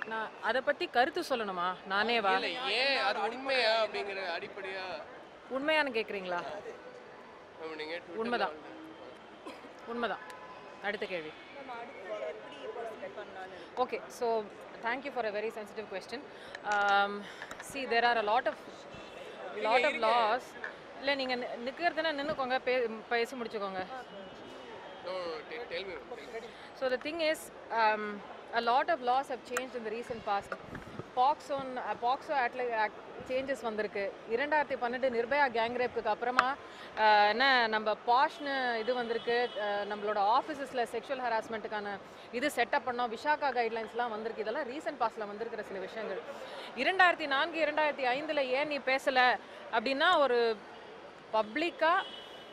நான் அதை பத்தி கருத்து சொல்லணுமா நானே வா இல்ல ஏன் அது உண்மையா அப்படிங்கிற அடிப்படையா உண்மையானு கேக்குறீங்களா நம்ம நீங்க Twitterல உண்மைதான். உண்மைதான் அடுத்த கேள்வி okay so thank you for a very sensitive question see there are a lot of lot of laws இல்லை நீங்கள் நிற்கிறதுனா நின்றுக்கோங்க பே பேசி முடிச்சுக்கோங்க No, no, te- tell me. tell me. So the thing is, um, a lot of laws have changed in the recent past. POXO on uh, POXO Act Act changes வந்திருக்கு இரண்டாயிரத்தி பன்னெண்டு Nirbhaya gang ரேப்புக்கு அப்புறமா uh, என்ன நம்ம பாஷ்னு இது வந்திருக்கு uh, நம்மளோட ஆஃபீஸஸில் sexual ஹராஸ்மெண்ட்டுக்கான இது செட்டப் பண்ணோம் விஷாகா கைட்லைன்ஸ்லாம் வந்திருக்கு இதெல்லாம் ரீசெண்ட் பாஸ்டில் வந்திருக்கிற சில விஷயங்கள் இரண்டாயிரத்தி நான்கு இரண்டாயிரத்தி ஐந்தில் ஏன் நீ பேசலை அப்படின்னா ஒரு பப்ளிக்காக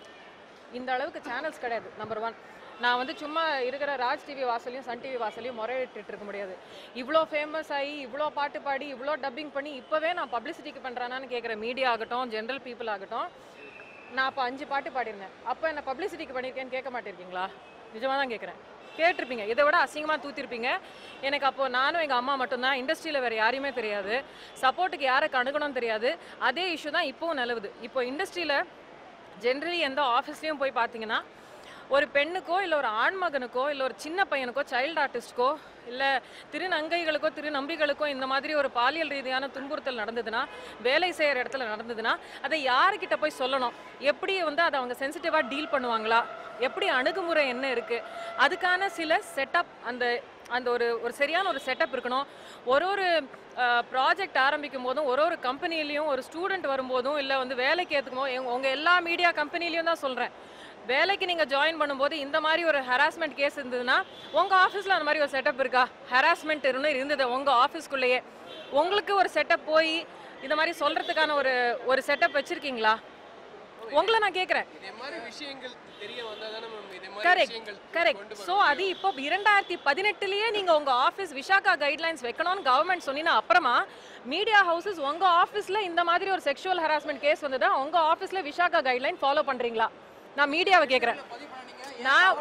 இந்த அளவுக்கு சேனல்ஸ் கிடையாது நம்பர் ஒன் நான் வந்து சும்மா இருக்கிற ராஜ் டிவி வாசலையும் சன் டிவி வாசலையும் முறையிட்டு இருக்க முடியாது இவ்வளோ ஃபேமஸ் ஆகி இவ்வளோ பாட்டு பாடி இவ்வளோ டப்பிங் பண்ணி இப்போவே நான் பப்ளிசிட்டிக்கு பண்ணுறானான்னு கேட்குற மீடியா ஆகட்டும் ஜென்ரல் பீப்புள் ஆகட்டும் நான் அப்போ அஞ்சு பாட்டு பாடிருந்தேன் அப்போ என்ன பப்ளிசிட்டிக்கு பண்ணியிருக்கேன்னு கேட்க மாட்டிருக்கீங்களா நிஜமாக தான் கேட்குறேன் கேட்டிருப்பீங்க இதை விட அசிங்கமாக தூத்திருப்பீங்க எனக்கு அப்போது நானும் எங்கள் அம்மா மட்டும்தான் இண்டஸ்ட்ரியில் வேறு யாரையுமே தெரியாது சப்போர்ட்டுக்கு யாரை அணுகணும்னு தெரியாது அதே இஷ்யூ தான் இப்போவும் நிலவுது இப்போ இண்டஸ்ட்ரியில் ஜென்ரலி எந்த ஆஃபீஸ்லேயும் போய் பார்த்தீங்கன்னா ஒரு பெண்ணுக்கோ இல்லை ஒரு ஆண்மகனுக்கோ இல்லை ஒரு சின்ன பையனுக்கோ சைல்டு ஆர்டிஸ்ட்க்கோ இல்லை திருநங்கைகளுக்கோ திருநம்பிகளுக்கோ இந்த மாதிரி ஒரு பாலியல் ரீதியான துன்புறுத்தல் நடந்ததுன்னா வேலை செய்கிற இடத்துல நடந்ததுன்னா அதை யாருக்கிட்ட போய் சொல்லணும் எப்படி வந்து அதை அவங்க சென்சிட்டிவாக டீல் பண்ணுவாங்களா எப்படி அணுகுமுறை என்ன இருக்குது அதுக்கான சில செட்டப் அந்த அந்த ஒரு ஒரு சரியான ஒரு செட்டப் இருக்கணும் ஒரு ஒரு ப்ராஜெக்ட் ஆரம்பிக்கும் போதும் ஒரு ஒரு கம்பெனிலையும் ஒரு ஸ்டூடெண்ட் வரும்போதும் இல்லை வந்து வேலைக்கு ஏற்றுக்கும் போது உங்கள் எல்லா மீடியா கம்பெனிலையும் தான் சொல்கிறேன் வேலைக்கு நீங்கள் ஜாயின் பண்ணும்போது இந்த மாதிரி ஒரு ஹராஸ்மெண்ட் கேஸ் இருந்ததுன்னா உங்கள் ஆஃபீஸில் அந்த மாதிரி ஒரு செட்டப் இருக்கா ஹராஸ்மெண்ட் இருந்து இருந்தது உங்கள் ஆஃபீஸ்க்குள்ளேயே உங்களுக்கு ஒரு செட்டப் போய் இந்த மாதிரி சொல்கிறதுக்கான ஒரு ஒரு செட்டப் வச்சுருக்கீங்களா உங்களை நான் கேட்குறேன் இதே மாதிரி விஷயங்கள் தெரிய வந்தாதானே மேம் இதே மாதிரி கரெக்ட் விஷயங்கள் கரெக்ட் கொண்டு ஸோ அது இப்போ இரண்டாயிரத்தி பதினெட்டுலயே நீங்க உங்க ஆஃபீஸ் விஷாகா கைட்லைன்ஸ் வைக்கணும்னு கவர்மெண்ட் சொன்னீங்கன்னா அப்புறமா மீடியா ஹவுசஸ் உங்க ஆஃபீஸ்ல இந்த மாதிரி ஒரு செக்ஷுவல் ஹராஸ்மெண்ட் கேஸ் வந்ததா உங்க ஆஃபீஸ்ல விஷாகா கைட்லைன் ஃபாலோ பண்றீங்களா நான் மீடியாவை கேட்குறேன் நான்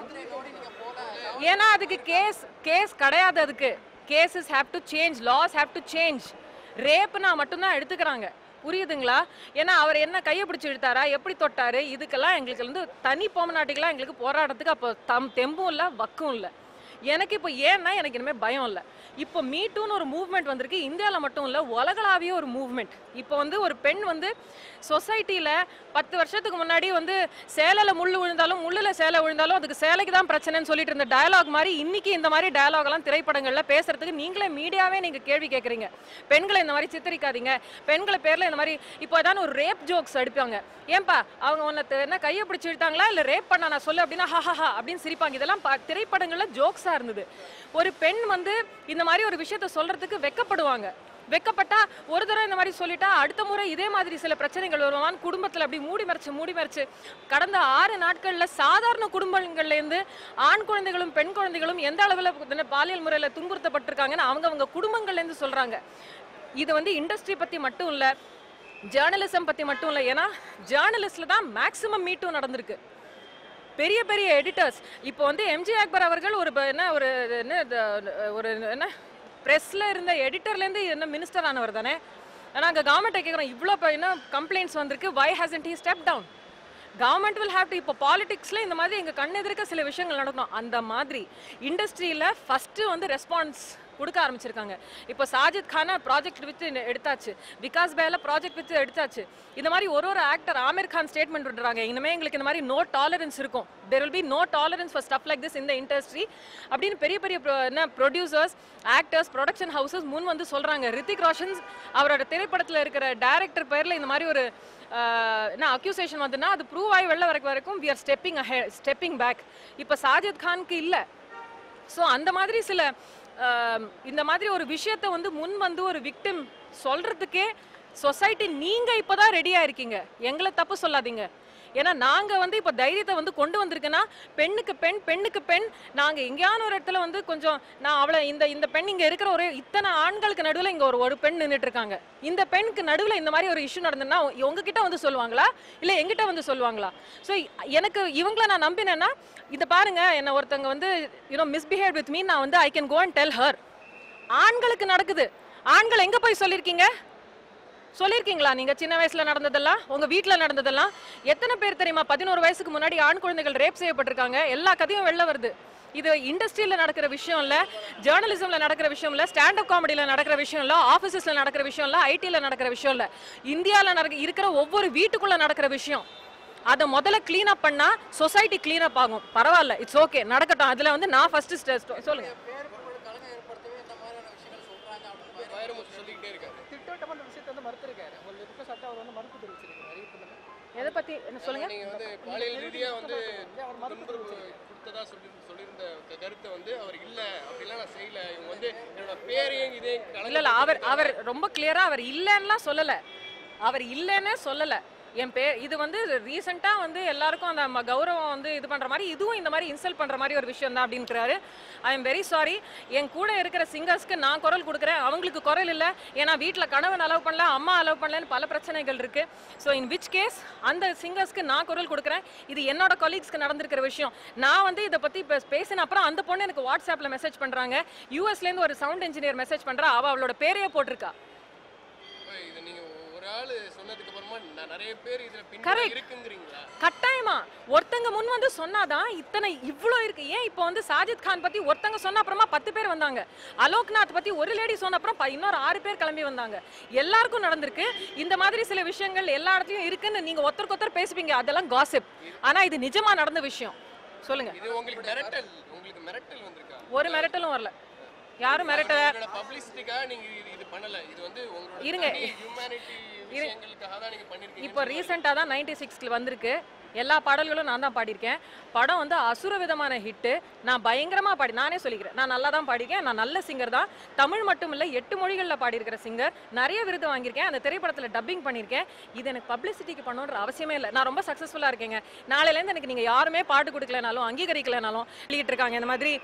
ஏன்னா அதுக்கு கேஸ் கேஸ் கிடையாது அதுக்கு cases have to change laws have to change ரேப்னா மட்டும்தான் எடுத்துக்கிறாங்க புரியுதுங்களா ஏன்னா அவர் என்ன கையை பிடிச்சி இழுத்தாரா எப்படி தொட்டாரு இதுக்கெல்லாம் எங்களுக்கு வந்து தனி பொம்மநாட்டிக்கெல்லாம் எங்களுக்கு போராடுறதுக்கு அப்போ தம் தெம்பும் இல்லை வக்கும் இல்லை எனக்கு இப்போ ஏன்னா எனக்கு இனிமேல் பயம் இல்லை இப்போ மீட்டுன்னு ஒரு மூவ்மெண்ட் வந்திருக்கு இந்தியாவில் மட்டும் இல்லை உலகளாவிய ஒரு மூவ்மெண்ட் இப்போ வந்து ஒரு பெண் வந்து சொசைட்டியில் பத்து வருஷத்துக்கு முன்னாடி வந்து சேலையில் முள் விழுந்தாலும் முள்ளில் சேலை விழுந்தாலும் அதுக்கு சேலைக்கு தான் பிரச்சனைன்னு சொல்லிட்டு இருந்த டயலாக் மாதிரி இன்னைக்கு இந்த மாதிரி டயலாக்லாம் திரைப்படங்களில் பேசுறதுக்கு நீங்களே மீடியாவே நீங்கள் கேள்வி கேட்குறீங்க பெண்களை இந்த மாதிரி சித்தரிக்காதீங்க பெண்களை பேரில் இந்த மாதிரி இப்போ ஏதாவது ஒரு ரேப் ஜோக்ஸ் அடிப்பாங்க ஏன்பா அவங்க உன்னை தெ- என்ன கையை பிடிச்சி இழுத்தாங்களா இல்லை ரேப் பண்ண நான் சொல்லு அப்படின்னா ஹஹஹா அப்படின்னு சிரிப்பாங்க இதெல்லாம் பா- திரைப்படங்கள்ல ஜோக்ஸாக இருந்தது ஒரு பெண் வந்து இந்த மாதிரி ஒரு விஷயத்த சொல்றதுக்கு வெக்கப்படுவாங்க வெக்கப்பட்டா ஒரு தடவை இந்த மாதிரி சொல்லிட்டா அடுத்த முறை இதே மாதிரி சில பிரச்சனைகள் வருவான் குடும்பத்தில் அப்படி மூடி மறைச்சு மூடி மறைச்சு கடந்த ஆறு நாட்கள்ல சாதாரண குடும்பங்கள்ல இருந்து ஆண் குழந்தைகளும் பெண் குழந்தைகளும் எந்த அளவில் பாலியல் முறையில் துன்புறுத்தப்பட்டிருக்காங்கன்னு அவங்க அவங்க குடும்பங்கள்ல இருந்து சொல்றாங்க இது வந்து இண்டஸ்ட்ரி பத்தி மட்டும் இல்ல ஜேர்னலிசம் பத்தி மட்டும் இல்லை ஏன்னா ஜேர்னலிஸ்ட்ல தான் மேக்சிமம் மீட்டும் நடந்திருக்கு பெரிய பெரிய எடிட்டர்ஸ் இப்போ வந்து எம்ஜி அக்பர் அவர்கள் ஒரு ப- என்ன ஒரு என்ன இது, ஒரு என்ன ப்ரெஸ்ல இருந்த எடிட்டர்லேருந்து என்ன மினிஸ்டர் ஆனவர் தானே ஆனால் அங்கே கவர்மெண்ட்டை கேட்குறோம் இவ்வளோ இப்போ என்ன கம்ப்ளைண்ட்ஸ் வந்திருக்கு why hasn't he step down government will have to இப்போ பாலிடிக்ஸில் இந்த மாதிரி எங்கள் கண் எதிர்க்க சில விஷயங்கள் நடக்கணும் அந்த மாதிரி இண்டஸ்ட்ரியில் ஃபஸ்ட்டு வந்து ரெஸ்பான்ஸ் கொடுக்க ஆரம்பிச்சிருக்காங்க இப்போ சாஜித் கானா ப்ராஜெக்ட் வித்து எடுத்தாச்சு விகாஸ் பேல ப்ராஜெக்ட் வித்து எடுத்தாச்சு இந்த மாதிரி ஒரு ஒரு ஆக்டர் ஆமீர் கான் ஸ்டேட்மெண்ட் விடுறாங்க இனிமே எங்களுக்கு இந்த மாதிரி நோ டாலரன்ஸ் இருக்கும் there will be no tolerance for stuff like this இந்த இண்டஸ்ட்ரி அப்படின்னு பெரிய பெரிய pro- என்ன ப்ரொடியூசர்ஸ் ஆக்டர்ஸ் ப்ரொடக்ஷன் ஹவுசஸ் முன் வந்து சொல்றாங்க ரித்திக் ரோஷன்ஸ் அவரோட திரைப்படத்தில் இருக்கிற டைரக்டர் பேரில் இந்த மாதிரி ஒரு ஆஹ், என்ன அக்யூசேஷன் வந்துன்னா அது ப்ரூவ் ஆகி வெளில வரைக்கும் வரைக்கும் we are stepping stepping back இப்போ சாஜித் கானுக்கு இல்லை ஸோ அந்த மாதிரி சில ஆம், இந்த மாதிரி ஒரு விஷயத்த வந்து முன் வந்து ஒரு விக்டிம் சொல்றதுக்கே சொசைட்டி நீங்க இப்பதான் ரெடியா இருக்கீங்க எங்களை தப்பு சொல்லாதீங்க ஏன்னா நாங்க வந்து இப்போ தைரியத்தை வந்து கொண்டு வந்திருக்கேன்னா பெண்ணுக்கு பெண் பெண்ணுக்கு பெண் நாங்க எங்கேயான ஒரு இடத்துல வந்து கொஞ்சம் நான் அவளை இந்த இந்த பெண் இங்க இருக்கிற ஒரு இத்தனை ஆண்களுக்கு நடுவுல இங்க ஒரு ஒரு பெண் நின்றுட்டு இருக்காங்க இந்த பெண்ணுக்கு நடுவுல இந்த மாதிரி ஒரு இஷ்யூ நடந்ததுன்னா உங்ககிட்ட வந்து சொல்லுவாங்களா இல்ல எங்கிட்ட வந்து சொல்லுவாங்களா ஸோ எனக்கு இவங்கள நான் நம்பினேன்னா இதை பாருங்க என்ன ஒருத்தங்க வந்து யூனோ மிஸ்பிஹேவ் வித் மீ நான் வந்து I can go and tell her ஆண்களுக்கு நடக்குது ஆண்கள் எங்க போய் சொல்லியிருக்கீங்க சொல்லியிருக்கீங்களா நீங்க சின்ன வயசுல நடந்ததெல்லாம் உங்க வீட்ல நடந்ததெல்லாம் எத்தனை பேர் தெரியுமா பதினோரு வயசுக்கு முன்னாடி ஆண் குழந்தைகள் ரேப் செய்யப்பட்டிருக்காங்க எல்லா கதையும் வெளில வருது இது இண்டஸ்ட்ரியில நடக்கிற விஷயம் இல்ல ஜேர்னலிசம்ல நடக்கிற விஷயம் இல்ல ஸ்டாண்ட் அப் காமெடியில நடக்கிற விஷயம் இல்ல ஆபீசஸ்ல நடக்கிற விஷயம் இல்ல ஐடில நடக்கிற விஷயம் இல்ல இந்தியால நடக்க இருக்கிற ஒவ்வொரு வீட்டுக்குள்ள நடக்கிற விஷயம் அதை முதல்ல க்ளீன் அப் பண்ணா சொசைட்டி க்ளீன் அப் ஆகும் பரவாயில்ல இட்ஸ் ஓகே நடக்கட்டும் அதுல வந்து நான் ஃபர்ஸ்ட் சொல்லுங்க வைரமுத்து சொல்லிக்கிட்டே இருக்காரு திட்டவட்டமா அந்த விஷயத்தை வந்து மறுத்திருக்காரு ஒரு குற்றச்சாட்டு அவர் வந்து மறுப்பு தெரிவிச்சிருக்காரு இப்ப இந்த எதை பத்தி என்ன சொல்லுங்க நீங்க வந்து பாலியல் ரீதியா வந்து அவர் மறுப்பு துன்புறுவு கொடுத்ததா சொல்லி சொல்லியிருந்த க- கருத்தை வந்து அவர் இல்ல அப்படிலாம் நான் செய்யல இவங்க வந்து என்னோட பேரையும் இதையும் கலந்து இல்ல இல்ல அவர் அவர் ரொம்ப கிளியரா அவர் இல்லைன்னுலாம் சொல்லல அவர் இல்லைன்னே சொல்லல என் பேர் இது வந்து ரீசெண்டா வந்து எல்லாருக்கும் அந்த ம- கௌரவம் வந்து இது பண்ற மாதிரி இதுவும் இந்த மாதிரி இன்சல்ட் பண்ற மாதிரி ஒரு விஷயம் தான் அப்படின்றாரு ஐ எம் வெரி சாரி என் கூட இருக்கிற சிங்கர்ஸ்க்கு நான் குரல் கொடுக்குறேன் அவங்களுக்கு குரல் இல்லை ஏன்னா வீட்டில் கணவன் அலோவ் பண்ணல அம்மா அலோவ் பண்ணலன்னு பல பிரச்சனைகள் இருக்கு ஸோ இன் விச் கேஸ் அந்த சிங்கர்ஸ்க்கு நான் குரல் கொடுக்குறேன் இது என்னோட கொலீக்ஸ்க்கு நடந்திருக்கிற விஷயம் நான் வந்து இதை பத்தி இப்போ பேசின அப்புறம் அந்த பொண்ணு எனக்கு வாட்ஸ்அப்ல மெசேஜ் பண்றாங்க யூஎஸ்லேருந்து ஒரு சவுண்ட் இன்ஜினியர் மெசேஜ் பண்றா அவ அவளோட பேரையே போட்டிருக்கா இப்ப இது நீங்க ஒரு ஆளு சொன்னதுக்கு அப்புறமா ந- நிறைய பேர் இதுல பின்னாடி Correct. இருக்குங்கிறீங்களா கட்டாயமா ஒருத்தங்க முன் வந்து சொன்னாதான் இத்தனை இவ்ளோ இருக்கு ஏன் இப்போ வந்து சாஜித் கான் பத்தி ஒருத்தங்க சொன்ன அப்புறமா பத்து பேர் வந்தாங்க அலோக்நாத் பத்தி ஒரு லேடி சொன்ன அப்புறம் ப- இன்னொரு ஆறு பேர் கிளம்பி வந்தாங்க எல்லாருக்கும் நடந்திருக்கு இந்த மாதிரி சில விஷயங்கள் எல்லா இடத்துலயும் இருக்குன்னு நீங்க ஒருத்தருக்கு ஒருத்தர் பேசுவீங்க அதெல்லாம் காசிப் ஆனா இது நிஜமா நடந்த விஷயம் சொல்லுங்க இது உங்களுக்கு மிரட்டல் உங்களுக்கு மிரட்டல் வந்திருக்கா ஒரு மிரட்டலும் வரல யாரும் மிரட்டல உங்களோட பப்ளிசிட்டிக்காக நீங்க இது இது பண்ணல இது வந்து உங்களோட இருங்க. ஹியூமனிட்டி விஷயங்களுக்காக தான் நீங்க பண்ணிருக்கீங்க இப்போ ரீசெண்டாக தான் நைன்டி சிக்ஸ்ல வந்திருக்கு எல்லா பாடல்களும் நான் தான் பாடியிருக்கேன் படம் வந்து அசுர விதமான ஹிட்டு நான் பயங்கரமாக பாடி நானே சொல்லிக்கிறேன் நான் நல்லா தான் பாடியிருக்கேன் நான் நல்ல சிங்கர் தான் தமிழ் மட்டும் இல்லை எட்டு மொழிகளில் பாடியிருக்கிற சிங்கர் நிறைய விருது வாங்கியிருக்கேன் அந்த திரைப்படத்தில் டப்பிங் பண்ணியிருக்கேன் இது எனக்கு பப்ளிசிட்டிக்கு பண்ணணுன்ற அவசியமே இல்லை நான் ரொம்ப சக்ஸஸ்ஃபுல்லாக இருக்கேங்க நாளையிலேருந்து எனக்கு நீங்கள் யாருமே பாட்டு கொடுக்கலனாலும் அங்கீகரிக்கலனாலும் வெளியிட்டு இருக்காங்க இந்த மாதிரி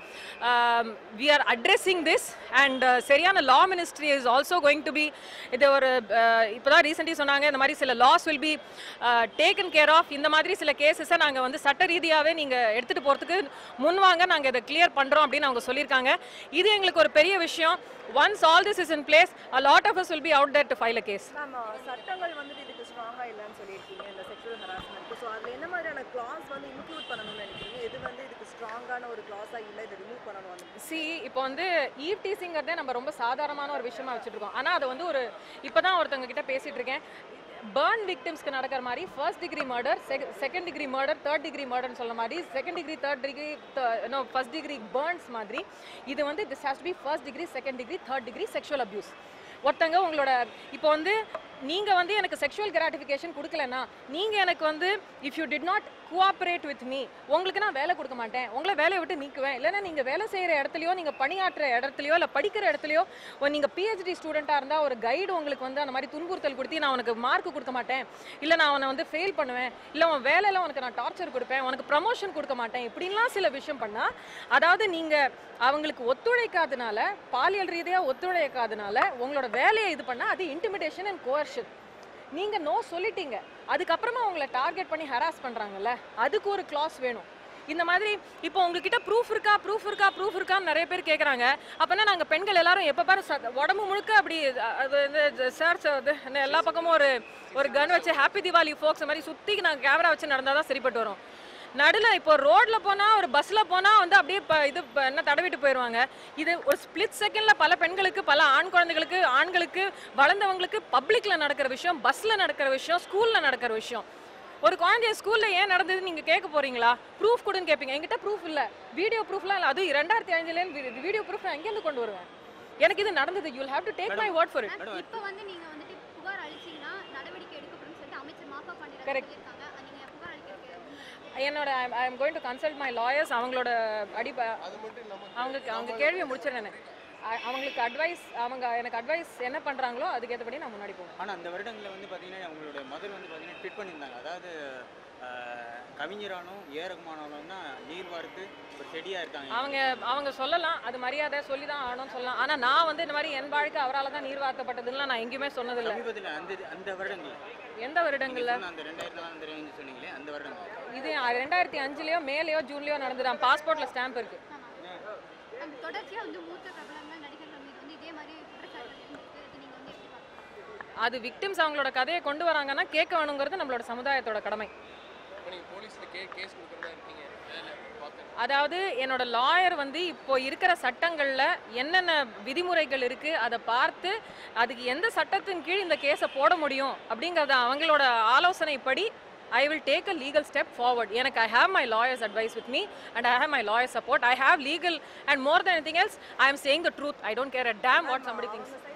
we are addressing this and சரியான law ministry is also going to be இது ஒரு இப்போ தான் ரீசெண்டாக சொன்னாங்க இந்த மாதிரி சில laws will be taken care of இந்த மாதிரி சில கேசஸை நாங்கள் வந்து சட்ட ரீதியாகவே நீங்கள் எடுத்துகிட்டு போகிறதுக்கு முன்வாங்க நாங்கள் இதை கிளியர் பண்ணுறோம் அப்படின்னு அவங்க சொல்லியிருக்காங்க இது எங்களுக்கு ஒரு பெரிய விஷயம் once all this is in place a lot of us will be out there to file a case ma'am சட்டங்கள் வந்துட்டு இதுக்கு ஸ்ட்ராங்காக இல்லைன்னு சொல்லியிருக்கீங்க இந்த செக்ஷுவல் ஹராஸ்மெண்ட்க்கு ஸோ அதில் என்ன மாதிரியான கிளாஸ் வந்து இன்க்ளூட் பண்ணணும்னு நினைக்கிறீங்க எது வந்து இதுக்கு ஸ்ட்ராங்கான ஒரு கிளாஸாக இல்லை இதை ரிமூவ் பண்ணணும் வந்து சி இப்போ வந்து ஈவ் டீசிங்கிறதே நம்ம ரொம்ப சாதாரணமான ஒரு விஷயமா வச்சுட்டு இருக்கோம் ஆனால் அது வந்து ஒரு இப்போ தான் ஒருத்தவங்க கிட்ட பேசிட்டு இருக்கேன் பேர்ன் விக்டிம்ஸ்க்கு நடக்கிற மாதிரி first degree murder second degree murder third degree மர்டர்னு சொல்ல மாதிரி second degree third degree no first degree burns மாதிரி இது வந்து this has to be first degree second degree third degree sexual abuse ஒருத்தங்க உங்களோட இப்போ வந்து நீங்க வந்து எனக்கு செக்ஷுவல் கிராட்டிஃபிகேஷன் கொடுக்கலனா நீங்க எனக்கு வந்து if you did not cooperate with me உங்களுக்கு நான் வேலை கொடுக்க மாட்டேன் உங்களை வேலையை விட்டு நீக்குவேன் இல்லைன்னா நீங்க வேலை செய்யற இடத்துலயோ நீங்க பணியாற்றுற இடத்துலயோ இல்ல படிக்கிற இடத்துலயோ ஒரு நீங்க பிஹெச்டி ஸ்டூடெண்டா இருந்தா ஒரு கைடு உங்களுக்கு வந்து அந்த மாதிரி துன்புறுத்தல் கொடுத்து நான் உனக்கு மார்க் கொடுக்க மாட்டேன் இல்ல நான் அவனை வந்து ஃபெயில் பண்ணுவேன் இல்ல உன் வேலையில உனக்கு நான் டார்ச்சர் கொடுப்பேன் உனக்கு ப்ரமோஷன் கொடுக்க மாட்டேன் இப்படின்லாம் சில விஷயம் பண்ணா அதாவது நீங்க அவங்களுக்கு ஒத்துழைக்காதனால பாலியல் ரீதியா ஒத்துழைக்காதனால உங்களோட வேலையை இது பண்ணா அது இன்டிமிடேஷன் அண்ட் கோர்ஷன் நீங்க நோ சொல்லிட்டீங்க அதுக்கப்புறமா உங்களை டார்கெட் பண்ணி ஹராஸ் பண்றாங்கல்ல அதுக்கு ஒரு கிளாஸ் வேணும் இந்த மாதிரி இப்போ உங்ககிட்ட ப்ரூஃப் இருக்கா ப்ரூஃப் இருக்கா ப்ரூஃப் இருக்கான்னு நிறைய பேர் கேட்குறாங்க அப்போனா நாங்கள் பெண்கள் எல்லாரும் எப்போ பாரு ச- உடம்பு முழுக்க அப்படி அ- அது வந்து சர்ச் அது என்ன எல்லா பக்கமும் ஒரு ஒரு கன் வச்சு ஹாப்பி திவாலி ஃபோக்ஸ் மாதிரி சுற்றி நாங்கள் கேமரா வச்சு நடந்தால் தான் சரிப்பட்டு வரும் நடுவில் இப்போ ரோட்ல போனா ஒரு பஸ்ல போனா வந்து அப்படியே ப- இது ப- என்ன தடவிட்டு போயிடுவாங்க இது ஒரு ஸ்பிளிட் செகண்ட்ல பல பெண்களுக்கு பல ஆண் குழந்தைகளுக்கு ஆண்களுக்கு வளர்ந்தவங்களுக்கு பப்ளிக்ல நடக்கிற விஷயம் பஸ்ல நடக்கிற விஷயம் ஸ்கூல்ல நடக்கிற விஷயம் ஒரு குழந்தைய ஸ்கூல்ல ஏன் நடந்தது நீங்க கேட்க போறீங்களா ப்ரூஃப் கொடுன்னு கேட்பீங்க என்கிட்ட ப்ரூஃப் இல்ல வீடியோ ப்ரூஃப்லாம் இல்ல அது ரெண்டாயிரத்தி அஞ்சுல வீடியோ ப்ரூஃப் நான் எங்கேருந்து கொண்டு வருவேன் எனக்கு இது நடந்தது you have to take my word for it ma'am, இப்ப வந்து நீங்க வந்துட்டு புகார் அளிச்சீங்கன்னா நடவடிக்கை எடுக்கப்படும் சொல்லிட்டு அமைச்சர் மாஃபா பாண்டியராஜன் Correct. சொல்லியிருக்காங்க அஹ் நீங்க புகார் அளிக்கிறதுக்கு என்னோட I am going to consult my lawyers அவங்களோட அடி அது மட்டும் இல்லாம அவங்களுக்கு அவங்க கேள்வியை முடிச்சிடுறேன் அ- அவங்களுக்கு அட்வைஸ் அவங்க எனக்கு அட்வைஸ் என்ன பண்றாங்களோ அதுக்கேற்றபடி நான் முன்னாடி போவேன் ஆனால் அந்த வருடங்களில் வந்து பார்த்தீங்கன்னா அவங்களோட மதர் வந்து பார்த்தீங்கன்னா ட்வீட் பண்ணியிருந்தாங்க அதாவது ஆஹ், கவிஞரானும் ஏ ரகுமானாலும் தான் நீர் வார்த்து ஒரு செடியாக இருக்காங்க அவங்க அவங்க சொல்லலாம் அது மரியாதை சொல்லி தான் ஆகணும்னு சொல்லலாம் ஆனா நான் வந்து இந்த மாதிரி என் வாழ்க்கை அவரால் தான் நீர் வார்த்தப்பட்டதுன்னு நான் எங்கேயுமே சொன்னதில்லை சமீபத்தில் அந்த அந்த வருடங்கள் எந்த வருடங்கள்ல அந்த ரெண்டாயிரத்தி நாலாம் அந்த ரேஞ்சு சொன்னீங்களே அந்த வருடங்கள் இது ரெண்டாயிரத்தி அஞ்சுலயோ மேலேயோ ஜூன்லயோ நடந்துதான் பாஸ்போர்ட்ல ஸ்டாம்ப் இருக்கு மேம், தொடர்ச்சியா வந்து மூத்த பிரபலங்கள் நடிகர்கள் மீது வந்து இதே அது விக்டிம்ஸ் அவங்களோட கதையை கொண்டு வராங்கன்னா கேட்க வேணுங்கிறது நம்மளோட சமுதாயத்தோட கடமை இப்போ நீங்கள் போலீஸில் கே கேஸ் கொடுக்குறதா இருக்கீங்க வேலை பார்த்தேன் அதாவது என்னோட லாயர் வந்து இப்போ இருக்கிற சட்டங்களில் என்னென்ன விதிமுறைகள் இருக்கு அதை பார்த்து அதுக்கு எந்த சட்டத்தின் கீழ் இந்த கேஸை போட முடியும் அப்படிங்கிறத அவங்களோட ஆலோசனைப்படி I will take a legal step forward எனக்கு I have my lawyers advice with me and I have my lawyer support I have legal and more then anything else I am saying the truth I don't care a damn what somebody thinks அவங்க